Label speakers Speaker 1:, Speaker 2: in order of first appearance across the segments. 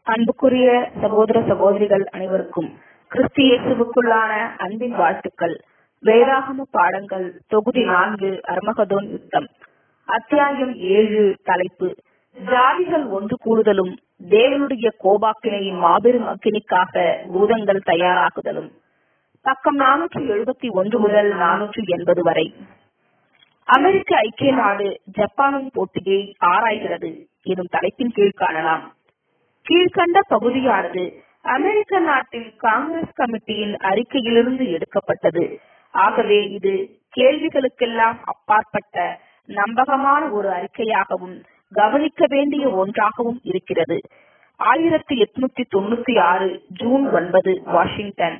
Speaker 1: அன்புக்குரிய சகோதர சகோதரிகள் அனைவருக்கும் கிறிஸ்து இயேசுவுக்குள்ளான அன்பின் வாழ்த்துக்கள் வேதாகம பாடங்கள் தொகுதி நான்கு அர்மகதோன் யுத்தம் அத்தியாயம் ஏழு தலைப்பு ஜாதிகள் ஒன்று கூடுதலும் தேவனுடைய கோபாக்கினையின் மாபெரும் அக்கினிக்காக பூதங்கள் தயாராகுதலும் பக்கம் நானூற்றி எழுபத்தி ஒன்று முதல் நானூற்றி எண்பது வரை அமெரிக்க ஐக்கிய நாடு ஜப்பானின் போட்டியை ஆராய்கிறது எனும் தலைப்பின் கீழ் காணலாம் கீழ்கண்ட பகுதியானது அமெரிக்க நாட்டில் காங்கிரஸ் கமிட்டியின் அறிக்கையிலிருந்து எடுக்கப்பட்டது ஆகவே இது கேள்விகளுக்கெல்லாம் அப்பாற்பட்ட நம்பகமான ஒரு அறிக்கையாகவும் கவனிக்க வேண்டிய ஒன்றாகவும் இருக்கிறது ஆயிரத்தி எட்நூத்தி தொண்ணூத்தி ஆறு ஜூன் ஒன்பது வாஷிங்டன்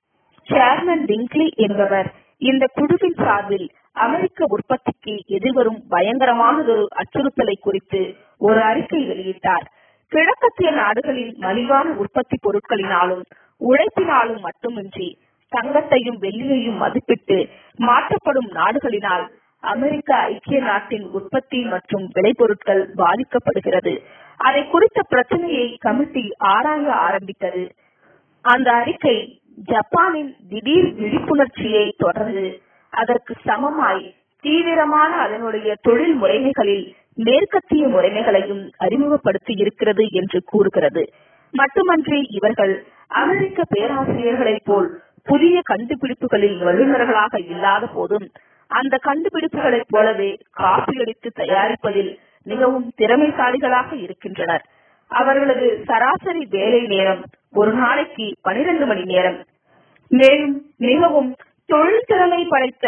Speaker 1: சேர்மன் டிங்க்லி என்பவர் இந்த குழுவின் சார்பில் அமெரிக்க உற்பத்திக்கு எதிர்வரும் பயங்கரமானதொரு அச்சுறுத்தலை குறித்து ஒரு அறிக்கை வெளியிட்டார் கிழக்கத்திய நாடுகளின் மலிவான உற்பத்தி பொருட்களினாலும் உழைப்பினாலும் மட்டுமின்றி தங்கத்தையும் வெள்ளியையும் மதிப்பிட்டு மாற்றப்படும் நாடுகளினால் அமெரிக்க ஐக்கிய நாட்டின் உற்பத்தி மற்றும் விளைபொருட்கள் பாதிக்கப்படுகிறது அதை குறித்த பிரச்சனையை கமிட்டி ஆராய ஆரம்பித்தது அந்த அறிக்கை ஜப்பானின் திடீர் விழிப்புணர்ச்சியை தொடர்ந்து அதற்கு சமமாய் தீவிரமான அதனுடைய தொழில் முறைமைகளில் மேற்கத்திய முறைமைகளையும் அறிமுகப்படுத்தி இருக்கிறது என்று கூறுகிறது மட்டுமன்றி இவர்கள் அமெரிக்க பேராசிரியர்களைப் போல் புதிய கண்டுபிடிப்புகளில் வல்லுநர்களாக இல்லாத போதும் அந்த கண்டுபிடிப்புகளைப் போலவே காப்பியடித்து தயாரிப்பதில் மிகவும் திறமைசாலிகளாக இருக்கின்றனர் அவர்களது சராசரி வேலை நேரம் ஒரு நாளைக்கு பனிரெண்டு மணி நேரம் மேலும் மிகவும் தொழில் திறமை படைத்த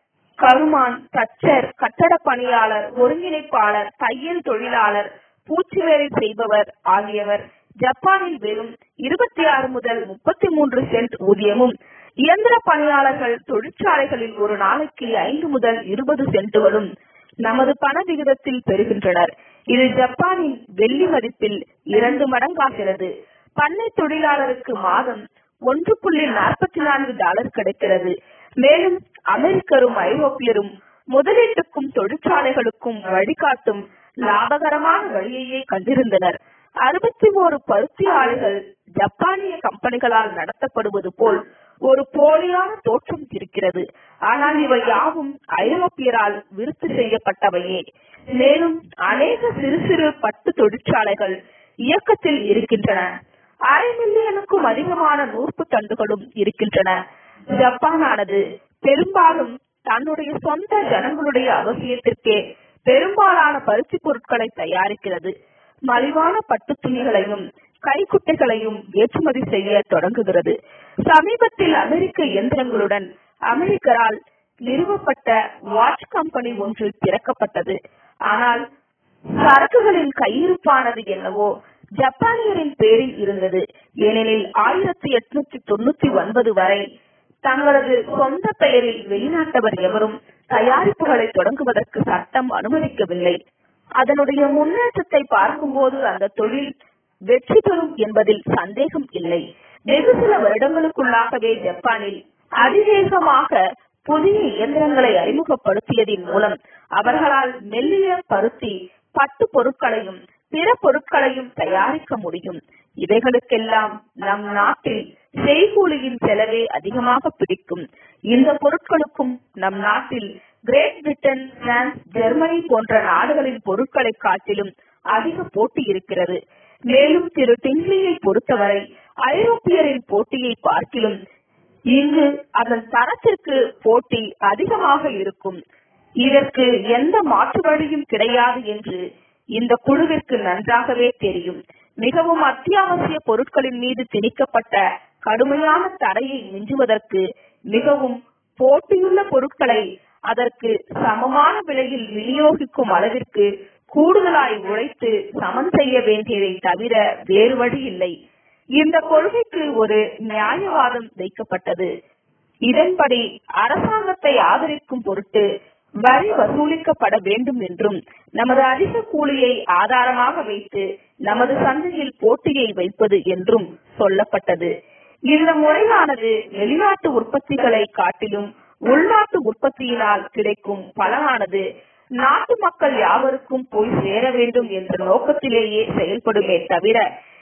Speaker 1: கருமான் தச்சர் கட்டட பணியாளர் ஒருங்கிணைப்பாளர் தையல் தொழிலாளர் பூச்சி வேலை செய்பவர் ஆகியவர் ஜப்பானில் வெறும் இருபத்தி ஆறு முதல் முப்பத்தி மூன்று சென்ட் ஊதியமும் இயந்திர பணியாளர்கள் தொழிற்சாலைகளில் ஒரு நாளைக்கு ஐந்து முதல் இருபது சென்ட்டுகளும் நமது பண விகிதத்தில் பெறுகின்றனர் இது ஜப்பானின் வெள்ளி மதிப்பில் இரண்டு மடங்காகிறது பண்ணை தொழிலாளருக்கு மாதம் ஒன்று புள்ளி நாற்பத்தி நான்கு டாலர் கிடைக்கிறது மேலும் அமெரிக்கரும் ஐரோப்பியரும் முதலீட்டுக்கும் தொழிற்சாலைகளுக்கும் வழிகாட்டும் லாபகரமான வழியையே கண்டிருந்தனர் அறுபத்தி ஓரு பருத்தி ஆலைகள் ஜப்பானிய கம்பெனிகளால் நடத்தப்படுவது போல் ஒரு போலியான தோற்றம் இருக்கிறது ஆனால் இவை யாவும் ஐரோப்பியரால் விருத்தி செய்யப்பட்டவையே மேலும் அநேக சிறு சிறு பட்டு தொழிற்சாலைகள் இயக்கத்தில் இருக்கின்றன அரை மில்லியனுக்கும் அதிகமான நூற்பு தண்டுகளும் இருக்கின்றன ஜப்பானானது பெரும்பாலும் தன்னுடைய சொந்த ஜனங்களுடைய அவசியத்திற்கே பெரும்பாலான பருத்தி பொருட்களை தயாரிக்கிறது மலிவான பட்டு துணிகளையும் கைக்குட்டைகளையும் ஏற்றுமதி செய்ய தொடங்குகிறது சமீபத்தில் அமெரிக்க இயந்திரங்களுடன் அமெரிக்கரால் நிறுவப்பட்ட வாட்ச் கம்பெனி ஒன்று திறக்கப்பட்டது ஆனால் சரக்குகளின் கையிருப்பானது என்னவோ ஜப்பானியரின் பேரில் இருந்தது ஏனெனில் ஆயிரத்தி எட்நூத்தி தொண்ணூத்தி ஒன்பது வரை தங்களது சொந்த பெயரில் வெளிநாட்டவர் எவரும் தயாரிப்புகளை தொடங்குவதற்கு சட்டம் அனுமதிக்கவில்லை அதனுடைய முன்னேற்றத்தை பார்க்கும்போது அந்த தொழில் வெற்றி பெறும் என்பதில் சந்தேகம் இல்லை வெகு சில வருடங்களுக்குள்ளாகவே ஜப்பானில் அதிவேகமாக புதிய இயந்திரங்களை அறிமுகப்படுத்தியதின் மூலம் அவர்களால் மெல்லிய பருத்தி பட்டு பொருட்களையும் பிற பொருட்களையும் தயாரிக்க முடியும் இவைகளுக்கெல்லாம் நம் நாட்டில் செய்கூலியின் செலவே அதிகமாக பிடிக்கும் இந்த பொருட்களுக்கும் நம் நாட்டில் கிரேட் பிரிட்டன் பிரான்ஸ் ஜெர்மனி போன்ற நாடுகளின் பொருட்களை காட்டிலும் அதிக போட்டி இருக்கிறது மேலும் திரு டிங்லியை பொறுத்தவரை ஐரோப்பியரின் போட்டியை பார்க்கிலும் இங்கு அதன் தரத்திற்கு போட்டி அதிகமாக இருக்கும் இதற்கு எந்த மாற்று வழியும் கிடையாது என்று இந்த குழுவிற்கு நன்றாகவே தெரியும் மிகவும் அத்தியாவசிய பொருட்களின் மீது திணிக்கப்பட்ட கடுமையான தடையை மிஞ்சுவதற்கு மிகவும் போட்டியுள்ள பொருட்களை அதற்கு சமமான விலையில் விநியோகிக்கும் அளவிற்கு கூடுதலாய் உழைத்து சமன் செய்ய வேண்டியதை தவிர வேறு வழி இல்லை இந்த கொள்கைக்கு ஒரு நியாயவாதம் வைக்கப்பட்டது இதன்படி அரசாங்கத்தை ஆதரிக்கும் பொருட்டு வரி வசூலிக்கப்பட வேண்டும் என்றும் நமது அதிக கூலியை ஆதாரமாக வைத்து நமது சந்தையில் போட்டியை வைப்பது என்றும் சொல்லப்பட்டது இந்த முறையானது வெளிநாட்டு உற்பத்திகளை காட்டிலும் உள்நாட்டு உற்பத்தியினால் கிடைக்கும் பலனானது நாட்டு மக்கள் யாவருக்கும் போய் சேர வேண்டும் என்ற நோக்கத்திலேயே செயல்படுமே தவிர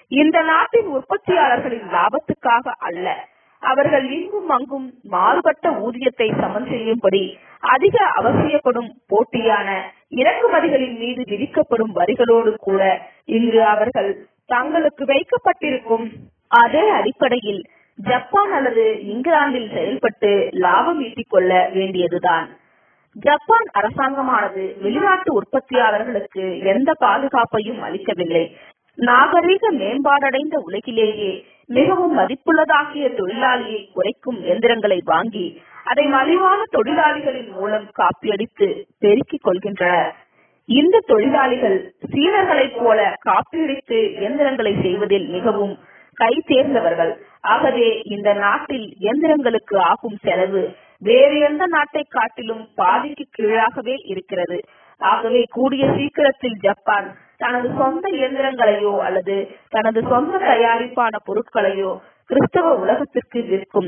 Speaker 1: இந்த நாட்டின் உற்பத்தியாளர்களின் லாபத்துக்காக அல்ல அவர்கள் இங்கும் அங்கும் மாறுபட்ட ஊதியத்தை சமன் செய்யும்படி அதிக அவசியப்படும் போட்டியான இறக்குமதிகளின் மீது விதிக்கப்படும் வரிகளோடு கூட இங்கு அவர்கள் தங்களுக்கு வைக்கப்பட்டிருக்கும் அதே அடிப்படையில் ஜப்பான் அல்லது இங்கிலாந்தில் செயல்பட்டு லாபம் ஈட்டிக் கொள்ள வேண்டியதுதான் ஜப்பான் அரசாங்கமானது வெளிநாட்டு உற்பத்தியாளர்களுக்கு எந்த பாதுகாப்பையும் அளிக்கவில்லை நாகரீக மேம்பாடடைந்த உலகிலேயே மிகவும் மதிப்புள்ளதாகிய தொழிலாளியை குறைக்கும் எந்திரங்களை வாங்கி அதை மலிவான தொழிலாளிகளின் மூலம் காப்பியடித்து பெருக்கிக் கொள்கின்றனர் இந்த தொழிலாளிகள் சீனர்களைப் போல காப்பியடித்து இயந்திரங்களை செய்வதில் மிகவும் கை தேர்ந்தவர்கள் ஆகவே இந்த நாட்டில் இயந்திரங்களுக்கு ஆகும் செலவு வேறு எந்த நாட்டை காட்டிலும் பாதிக்கு கீழாகவே இருக்கிறது ஆகவே கூடிய சீக்கிரத்தில் ஜப்பான் தனது சொந்த இயந்திரங்களையோ அல்லது தனது சொந்த தயாரிப்பான பொருட்களையோ கிறிஸ்தவ உலகத்திற்கு விற்கும்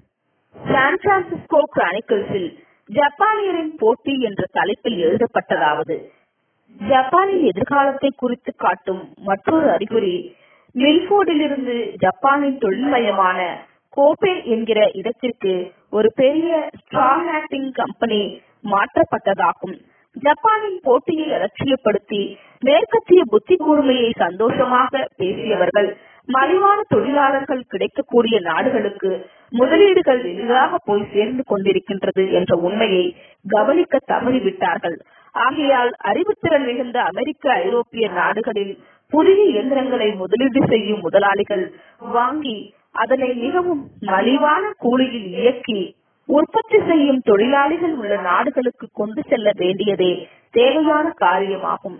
Speaker 1: சான் பிரான்சிஸ்கோ கிரானிக்கல்ஸில் ஜப்பானியரின் போட்டி என்ற தலைப்பில் எழுதப்பட்டதாவது ஜப்பானின் எதிர்காலத்தை குறித்து காட்டும் மற்றொரு அறிகுறி மில்போர்டிலிருந்து ஜப்பானின் தொழில்மயமான கோபே என்கிற இடத்திற்கு ஒரு பெரிய ஸ்ட்ராங் ஆக்டிங் கம்பெனி மாற்றப்பட்டதாகும் ஜப்பானின் போட்டியை அலட்சியப்படுத்தி மேற்கத்திய புத்தி கூர்மையை சந்தோஷமாக பேசியவர்கள் மலிவான தொழிலாளர்கள் கிடைக்கக்கூடிய நாடுகளுக்கு முதலீடுகள் எளிதாக போய் சேர்ந்து கொண்டிருக்கின்றது என்ற உண்மையை கவனிக்க தவறிவிட்டார்கள் ஆகையால் அறிவுத்திறன் மிகுந்த அமெரிக்க ஐரோப்பிய நாடுகளில் புதிய இயந்திரங்களை முதலீடு செய்யும் முதலாளிகள் வாங்கி அதனை மிகவும் மலிவான கூலியில் இயக்கி உற்பத்தி செய்யும் தொழிலாளிகள் உள்ள நாடுகளுக்கு கொண்டு செல்ல வேண்டியதே தேவையான காரியமாகும்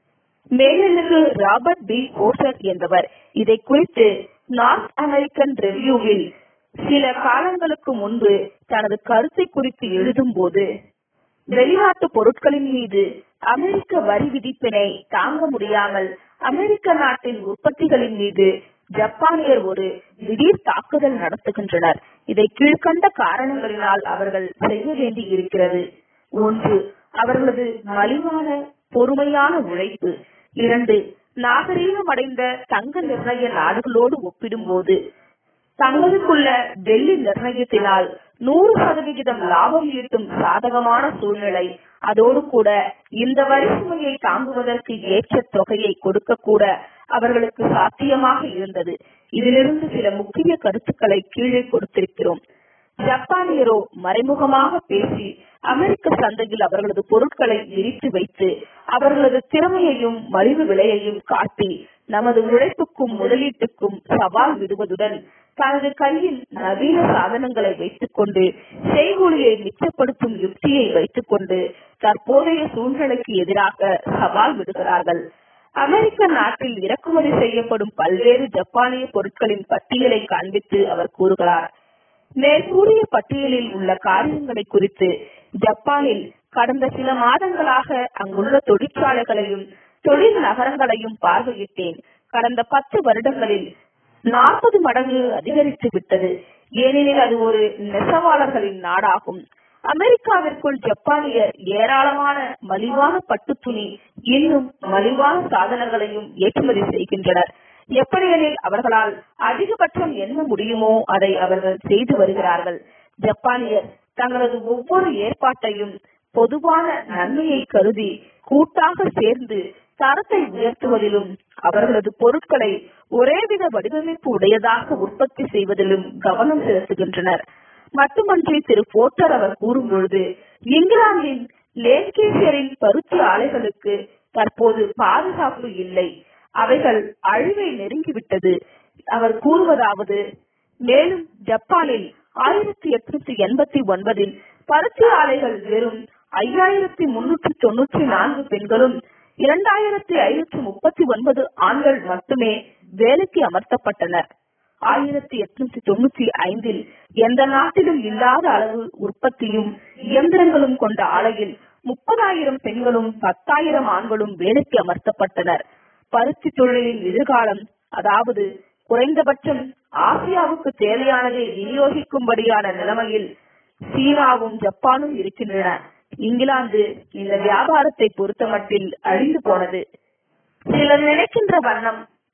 Speaker 1: மேலருக்கு ராபர்ட் பி கோசர் என்பவர் இதை குறித்து நார்த் அமெரிக்கன் ரெவ்யூவில் சில காலங்களுக்கு முன்பு தனது கருத்தை குறித்து எழுதும் போது வெளிநாட்டு பொருட்களின் மீது அமெரிக்க வரி விதிப்பினை தாங்க முடியாமல் அமெரிக்க நாட்டின் உற்பத்திகளின் மீது ஜப்பானியர் ஒரு திடீர் தாக்குதல் நடத்துகின்றனர் இதை கீழ்கண்ட காரணங்களினால் அவர்கள் செய்ய வேண்டி இருக்கிறது ஒன்று அவர்களது மலிவான பொறுமையான உழைப்பு இரண்டு நாகரீகமடைந்த தங்க நிர்ணய நாடுகளோடு ஒப்பிடும்போது தங்களுக்குள்ள டெல்லி நிர்ணயத்தினால் நூறு சதவிகிதம் லாபம் ஈட்டும் சாதகமான சூழ்நிலை அதோடு கூட இந்த வரி சுமையை தாங்குவதற்கு ஏற்ற தொகையை கொடுக்க கூட அவர்களுக்கு சாத்தியமாக இருந்தது இதிலிருந்து சில முக்கிய கருத்துக்களை கீழே கொடுத்திருக்கிறோம் ஜப்பானியரோ மறைமுகமாக பேசி அமெரிக்க சந்தையில் அவர்களது பொருட்களை விரித்து வைத்து அவர்களது திறமையையும் மலிவு விலையையும் காட்டி நமது உழைப்புக்கும் முதலீட்டுக்கும் சவால் விடுவதுடன் தனது கையில் நவீன சாதனங்களை வைத்துக் கொண்டு செய்கூலியை மிச்சப்படுத்தும் யுக்தியை வைத்துக் கொண்டு தற்போதைய சூழ்நிலைக்கு எதிராக சவால் விடுகிறார்கள் அமெரிக்க நாட்டில் இறக்குமதி செய்யப்படும் பல்வேறு ஜப்பானிய பொருட்களின் பட்டியலை காண்பித்து அவர் கூறுகிறார் மேற்கூறிய பட்டியலில் உள்ள காரியங்களை குறித்து ஜப்பானில் கடந்த சில மாதங்களாக அங்குள்ள தொழிற்சாலைகளையும் தொழில் நகரங்களையும் பார்வையிட்டேன் கடந்த பத்து வருடங்களில் நாற்பது மடங்கு அதிகரித்து விட்டது ஏனெனில் அது ஒரு நெசவாளர்களின் நாடாகும் அமெரிக்காவிற்குள் ஜப்பானியர் ஏராளமான மலிவான பட்டு துணி இன்னும் மலிவான சாதனங்களையும் ஏற்றுமதி செய்கின்றனர் எப்படியெனில் அவர்களால் அதிகபட்சம் என்ன முடியுமோ அதை அவர்கள் செய்து வருகிறார்கள் ஜப்பானியர் தங்களது ஒவ்வொரு ஏற்பாட்டையும் பொதுவான நன்மையை கருதி கூட்டாக சேர்ந்து தரத்தை உயர்த்துவதிலும் அவர்களது பொருட்களை ஒரேவித வடிவமைப்பு உடையதாக உற்பத்தி செய்வதிலும் கவனம் செலுத்துகின்றனர் மட்டுமன்றி திரு போர்ட்டர் அவர் கூறும் பொழுது இங்கிலாந்தின் லேங்கேஷியரின் பருத்தி ஆலைகளுக்கு தற்போது பாதுகாப்பு இல்லை அவைகள் அழிவை நெருங்கிவிட்டது அவர் கூறுவதாவது மேலும் ஜப்பானில் ஆயிரத்தி எட்நூத்தி எண்பத்தி ஒன்பதில் பருத்தி ஆலைகள் வெறும் ஐயாயிரத்தி முன்னூற்றி தொன்னூற்றி நான்கு பெண்களும் இரண்டாயிரத்தி ஐநூற்றி முப்பத்தி ஒன்பது ஆண்கள் மட்டுமே வேலைக்கு அமர்த்தப்பட்டனர் ஆயிரத்தி எட்நூத்தி தொண்ணூத்தி ஐந்தில் எந்த நாட்டிலும் இல்லாத அளவு உற்பத்தியும் இயந்திரங்களும் கொண்ட ஆலையில் முப்பதாயிரம் பெண்களும் பத்தாயிரம் ஆண்களும் வேலைக்கு அமர்த்தப்பட்டனர் பருத்தி தொழிலின் எதிர்காலம் அதாவது குறைந்தபட்சம் ஆசியாவுக்கு தேவையானதை விநியோகிக்கும்படியான நிலைமையில் சீனாவும் ஜப்பானும் இருக்கின்றன இங்கிலாந்து இந்த வியாபாரத்தை பொறுத்தமட்டில் அழிந்து போனது சிலர் நினைக்கின்ற வண்ணம்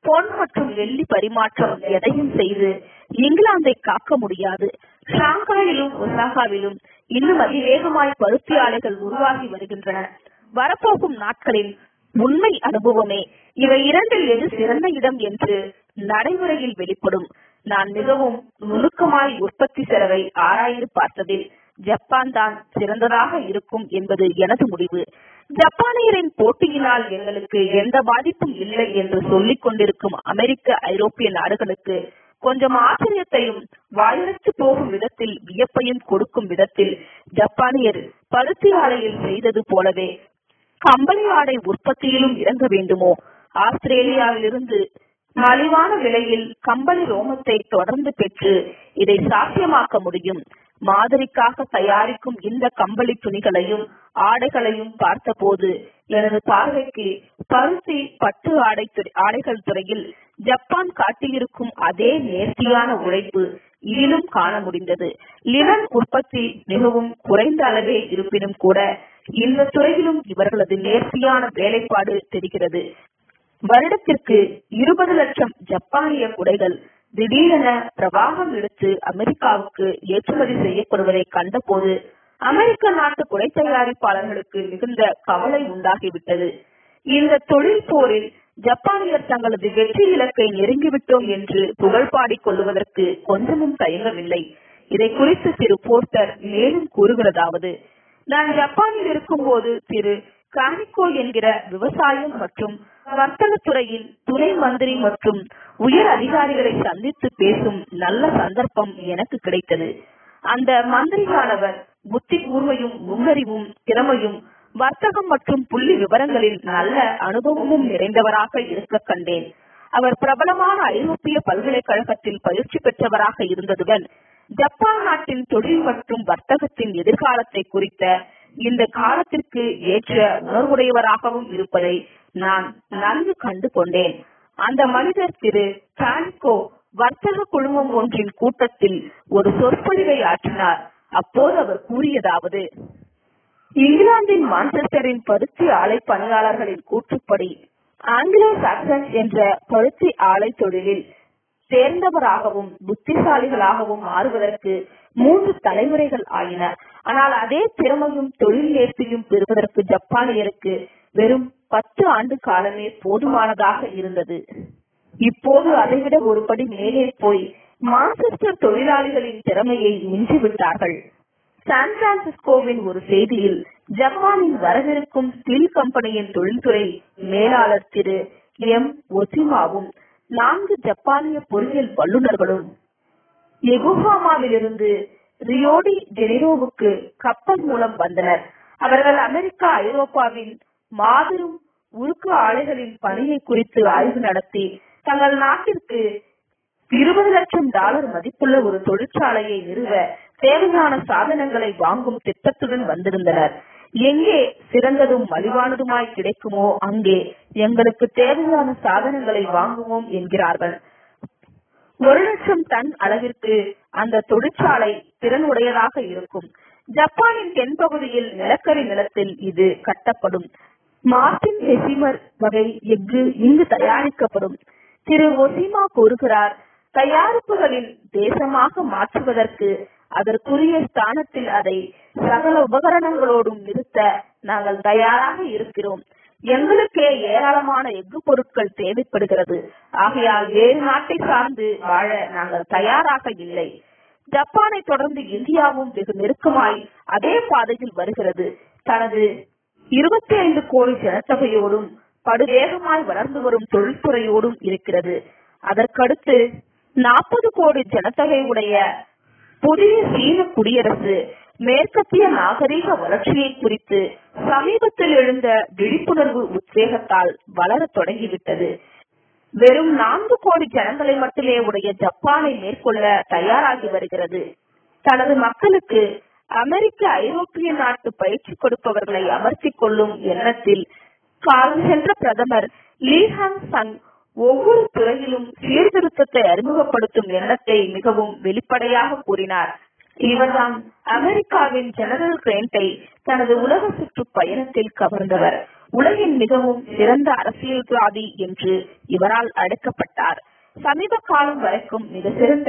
Speaker 1: பொன் மற்றும் வெள்ளி பரிமாற்றம் எதையும் செய்து இங்கிலாந்தை காக்க முடியாது ஷாங்காயிலும் ஒசாகாவிலும் இன்னும் அதிவேகமாய் பருத்தி ஆலைகள் உருவாகி வருகின்றன வரப்போகும் நாட்களில் உண்மை அனுபவமே இவை இரண்டில் எது சிறந்த இடம் என்று நடைமுறையில் வெளிப்படும் நான் மிகவும் நுணுக்கமாய் உற்பத்தி செலவை ஆராய்ந்து பார்த்ததில் ஜப்பான் தான் சிறந்ததாக இருக்கும் என்பது எனது முடிவு ஜப்பானியரின் போட்டியினால் எங்களுக்கு எந்த பாதிப்பும் இல்லை என்று சொல்லிக் கொண்டிருக்கும் அமெரிக்க ஐரோப்பிய நாடுகளுக்கு கொஞ்சம் ஆச்சரியத்தையும் வாயிலத்து போகும் விதத்தில் வியப்பையும் கொடுக்கும் விதத்தில் ஜப்பானியர் பருத்தி ஆலையில் செய்தது போலவே கம்பளி ஆடை உற்பத்தியிலும் இறங்க வேண்டுமோ ஆஸ்திரேலியாவிலிருந்து மலிவான விலையில் கம்பளி ரோமத்தை தொடர்ந்து பெற்று இதை சாத்தியமாக்க முடியும் மாதிரிக்காக தயாரிக்கும் இந்த கம்பளி துணிகளையும் ஆடைகளையும் பார்த்தபோது எனது பார்வைக்கு பருத்தி பட்டு ஆடை ஆடைகள் துறையில் ஜப்பான் காட்டியிருக்கும் அதே நேர்த்தியான உழைப்பு இதிலும் காண முடிந்தது லினன் உற்பத்தி மிகவும் குறைந்த அளவே இருப்பினும் கூட இந்த துறையிலும் இவர்களது நேர்த்தியான வேலைப்பாடு தெரிகிறது வருடத்திற்கு இருபது லட்சம் ஜப்பானிய குடைகள் திடீரென பிரவாகம் எடுத்து அமெரிக்காவுக்கு ஏற்றுமதி செய்யப்படுவதை கண்டபோது அமெரிக்க நாட்டு குடை தயாரிப்பாளர்களுக்கு மிகுந்த கவலை உண்டாகிவிட்டது இந்த தொழில் போரில் ஜப்பானியர் தங்களது வெற்றி இலக்கை நெருங்கிவிட்டோம் என்று புகழ் பாடிக் கொள்வதற்கு கொஞ்சமும் தயங்கவில்லை இதை குறித்து திரு போர்ட்டர் மேலும் கூறுகிறதாவது நான் ஜப்பானில் இருக்கும்போது திரு கானிக்கோ என்கிற விவசாயம் மற்றும் வர்த்தகத்துறையில் துணை மந்திரி மற்றும் உயர் அதிகாரிகளை சந்தித்து பேசும் நல்ல சந்தர்ப்பம் எனக்கு கிடைத்தது அந்த மந்திரியானவர் புத்தி கூர்மையும் நுண்ணறிவும் திறமையும் வர்த்தகம் மற்றும் புள்ளி விவரங்களில் நல்ல அனுபவமும் நிறைந்தவராக இருக்க கண்டேன் அவர் பிரபலமான ஐரோப்பிய பல்கலைக்கழகத்தில் பயிற்சி பெற்றவராக இருந்ததுடன் ஜப்பான் நாட்டின் தொழில் மற்றும் வர்த்தகத்தின் எதிர்காலத்தை குறித்த இந்த காலத்திற்கு ஏற்ற உணர்வுடையவராகவும் இருப்பதை நான் நன்கு கண்டு கொண்டேன் அந்த மனிதர் திரு பிரான்கோ வர்த்தக குழுமம் ஒன்றின் கூட்டத்தில் ஒரு சொற்பொழிவை ஆற்றினார் அப்போது அவர் கூறியதாவது இங்கிலாந்தின் மான்செஸ்டரின் பருத்தி ஆலை பணியாளர்களின் கூற்றுப்படி ஆங்கிலோ சாக்சன் என்ற பருத்தி ஆலை தொழிலில் சேர்ந்தவராகவும் புத்திசாலிகளாகவும் மாறுவதற்கு மூன்று தலைமுறைகள் ஆயின ஆனால் அதே திறமையும் தொழில் நேர்த்தியும் பெறுவதற்கு ஜப்பானியருக்கு வெறும் பத்து ஆண்டு காலமே போதுமானதாக இருந்தது இப்போது அதைவிட ஒருபடி மேலே போய் மான்செஸ்டர் தொழிலாளிகளின் திறமையை மிஞ்சிவிட்டார்கள் சான் பிரான்சிஸ்கோவின் ஒரு செய்தியில் ஜப்பானின் வரவிருக்கும் ஸ்டீல் கம்பெனியின் தொழில்துறை மேலாளர் திரு எம் ஒசிமாவும் நான்கு ஜப்பானிய பொறியியல் வல்லுநர்களும் எகுஹாமாவிலிருந்து ரியோடி ஜெனிரோவுக்கு கப்பல் மூலம் வந்தனர் அவர்கள் அமெரிக்கா ஐரோப்பாவின் மாபெரும் உருக்கு ஆலைகளின் பணியை குறித்து ஆய்வு நடத்தி தங்கள் நாட்டிற்கு இருபது லட்சம் டாலர் மதிப்புள்ள ஒரு தொழிற்சாலையை நிறுவ தேவையான சாதனங்களை வாங்கும் திட்டத்துடன் வந்திருந்தனர் எங்கே சிறந்ததும் மலிவானதுமாய் கிடைக்குமோ அங்கே எங்களுக்கு தேவையான சாதனங்களை வாங்குவோம் என்கிறார்கள் ஒரு லட்சம் டன் அளவிற்கு அந்த தொழிற்சாலை திறனுடையதாக இருக்கும் ஜப்பானின் தென்பகுதியில் நிலக்கரி நிலத்தில் இது கட்டப்படும் மார்டின் ஹெசிமர் வகை எஃகு இங்கு தயாரிக்கப்படும் திரு ஒசிமா கூறுகிறார் தயாரிப்புகளின் தேசமாக மாற்றுவதற்கு அதற்குரிய ஸ்தானத்தில் அதை சகல உபகரணங்களோடும் நிறுத்த நாங்கள் தயாராக இருக்கிறோம் எங்களுக்கே ஏராளமான எஃகு பொருட்கள் தேவைப்படுகிறது ஆகையால் வேறு நாட்டை சார்ந்து வாழ நாங்கள் தயாராக இல்லை ஜப்பானை தொடர்ந்து இந்தியாவும் வெகு நெருக்கமாய் அதே பாதையில் வருகிறது தனது இருபத்தி ஐந்து கோடி ஜனத்தொகையோடும் படுவேகமாய் வளர்ந்து வரும் தொழில்துறையோடும் இருக்கிறது அதற்கடுத்து நாற்பது கோடி ஜனத்தொகை உடைய புதிய சீன குடியரசு மேற்கத்திய நாகரீக வளர்ச்சியை குறித்து சமீபத்தில் எழுந்த விழிப்புணர்வு உத்வேகத்தால் வளரத் தொடங்கிவிட்டது வெறும் நான்கு கோடி ஜனங்களை மட்டுமே உடைய ஜப்பானை மேற்கொள்ள தயாராகி வருகிறது தனது மக்களுக்கு அமெரிக்க ஐரோப்பிய நாட்டு பயிற்சி கொடுப்பவர்களை அமர்த்திக் கொள்ளும் எண்ணத்தில் காலம் சென்ற பிரதமர் லீஹாங் சங் ஒவ்வொரு துறையிலும் சீர்திருத்தத்தை அறிமுகப்படுத்தும் எண்ணத்தை மிகவும் வெளிப்படையாக கூறினார் இவர்தான் அமெரிக்காவின் ஜெனரல் கிரேண்டை தனது உலக சுற்று பயணத்தில் கவர்ந்தவர் உலகின் மிகவும் சிறந்த அரசியல்வாதி என்று இவரால் அழைக்கப்பட்டார் சமீப காலம் வரைக்கும் மிக சிறந்த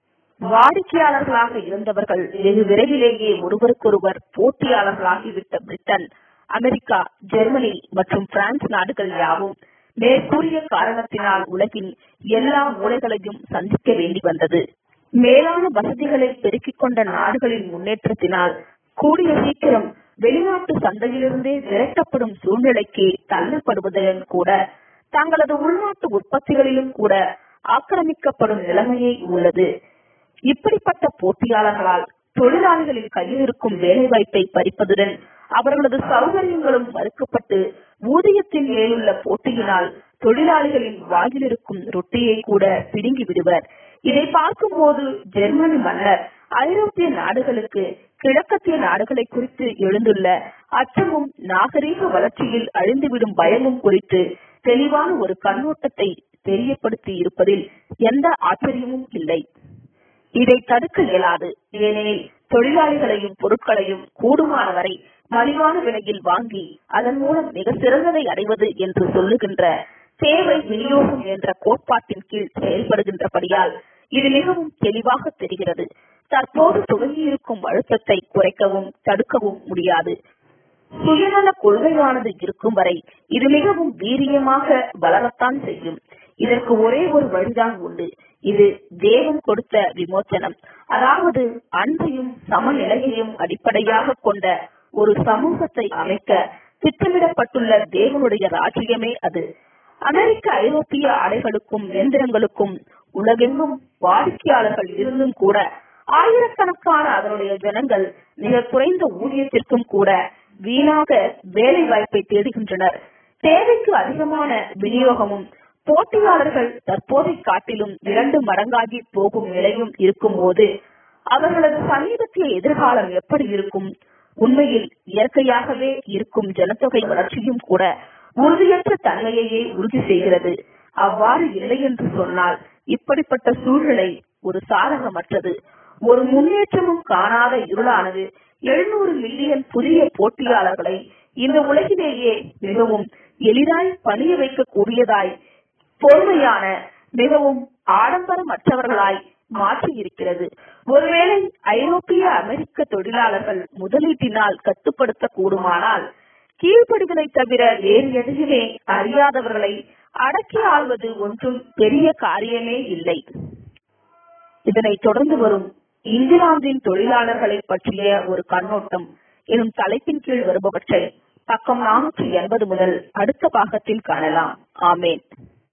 Speaker 1: வாடிக்கையாளர்களாக இருந்தவர்கள் வெகு விரைவிலேயே ஒருவருக்கொருவர் போட்டியாளர்களாகிவிட்ட பிரிட்டன் அமெரிக்கா ஜெர்மனி மற்றும் பிரான்ஸ் நாடுகள் யாவும் மேற்கூறிய காரணத்தினால் உலகின் எல்லா மூலைகளையும் சந்திக்க வேண்டி வந்தது மேலான வசதிகளை பெருக்கிக் கொண்ட நாடுகளின் முன்னேற்றத்தினால் கூடிய சீக்கிரம் வெளிநாட்டு சந்தையிலிருந்தே விரட்டப்படும் சூழ்நிலைக்கு தள்ளப்படுவதுடன் கூட தங்களது உள்நாட்டு உற்பத்திகளிலும் கூட ஆக்கிரமிக்கப்படும் நிலைமையே உள்ளது இப்படிப்பட்ட போட்டியாளர்களால் தொழிலாளிகளின் கையில் இருக்கும் வேலை வாய்ப்பை பறிப்பதுடன் அவர்களது சௌகரியங்களும் மறுக்கப்பட்டு ஊதியத்தின் மேலுள்ள போட்டியினால் தொழிலாளிகளின் வாயில் இருக்கும் ரொட்டியை கூட பிடுங்கி விடுவர் இதை பார்க்கும்போது ஜெர்மனி மன்னர் ஐரோப்பிய நாடுகளுக்கு கிழக்கத்திய நாடுகளை குறித்து எழுந்துள்ள அச்சமும் நாகரீக வளர்ச்சியில் அழிந்துவிடும் பயமும் குறித்து தெளிவான ஒரு கண்ணோட்டத்தை தெரியப்படுத்தி இருப்பதில் எந்த ஆச்சரியமும் இல்லை இதை தடுக்க இயலாது ஏனெனில் தொழிலாளிகளையும் பொருட்களையும் கூடுமான வரை மலிவான விலையில் வாங்கி அதன் மூலம் மிக சிறந்ததை அடைவது என்று சொல்லுகின்ற தேவை விநியோகம் என்ற கோட்பாட்டின் கீழ் செயல்படுகின்றபடியால் இது மிகவும் தெளிவாக தெரிகிறது தற்போது துவங்கியிருக்கும் அழுத்தத்தை குறைக்கவும் தடுக்கவும் முடியாது சுயநல கொள்கையானது இருக்கும் வரை இது மிகவும் வீரியமாக வளரத்தான் செய்யும் இதற்கு ஒரே ஒரு வழிதான் உண்டு இது தேவன் கொடுத்த விமோச்சனம் அதாவது அன்பையும் சமநிலையையும் அடிப்படையாக கொண்ட ஒரு சமூகத்தை அமைக்க திட்டமிடப்பட்டுள்ள தேவனுடைய ராஜ்யமே அது அமெரிக்க ஐரோப்பிய ஆடைகளுக்கும் இயந்திரங்களுக்கும் உலகெங்கும் வாடிக்கையாளர்கள் இருந்தும் கூட ஆயிரக்கணக்கான அதனுடைய ஜனங்கள் மிக குறைந்த ஊதியத்திற்கும் கூட வீணாக வேலை வாய்ப்பை தேடுகின்றனர் தேவைக்கு அதிகமான விநியோகமும் போட்டியாளர்கள் தற்போதை காட்டிலும் இரண்டு மடங்காகி போகும் நிலையும் இருக்கும் போது அவர்களது சமீபத்திய எதிர்காலம் எப்படி இருக்கும் உண்மையில் இயற்கையாகவே இருக்கும் ஜனத்தொகை வளர்ச்சியும் கூட உறுதியற்ற தன்மையையே உறுதி செய்கிறது அவ்வாறு இல்லை என்று சொன்னால் இப்படிப்பட்ட சூழ்நிலை ஒரு சாதகமற்றது ஒரு முன்னேற்றமும் காணாத இருளானது எழுநூறு மில்லியன் புதிய போட்டியாளர்களை இந்த உலகிலேயே மிகவும் எளிதாய் பணிய வைக்கக்கூடியதாய் பொறுமையான மிகவும் ஆடம்பரமற்றவர்களாய் மாற்றி இருக்கிறது ஒருவேளை ஐரோப்பிய அமெரிக்க தொழிலாளர்கள் முதலீட்டினால் கட்டுப்படுத்த கூடுமானால் கீழ்ப்படிதலை தவிர வேறு எதையுமே அறியாதவர்களை அடக்கி ஆள்வது ஒன்றும் பெரிய காரியமே இல்லை இதனை தொடர்ந்து வரும் இங்கிலாந்தின் தொழிலாளர்களை பற்றிய ஒரு கண்ணோட்டம் எனும் தலைப்பின் கீழ் வருபவற்றை பக்கம் நானூற்றி எண்பது முதல் அடுத்த பாகத்தில் காணலாம் ஆமேன்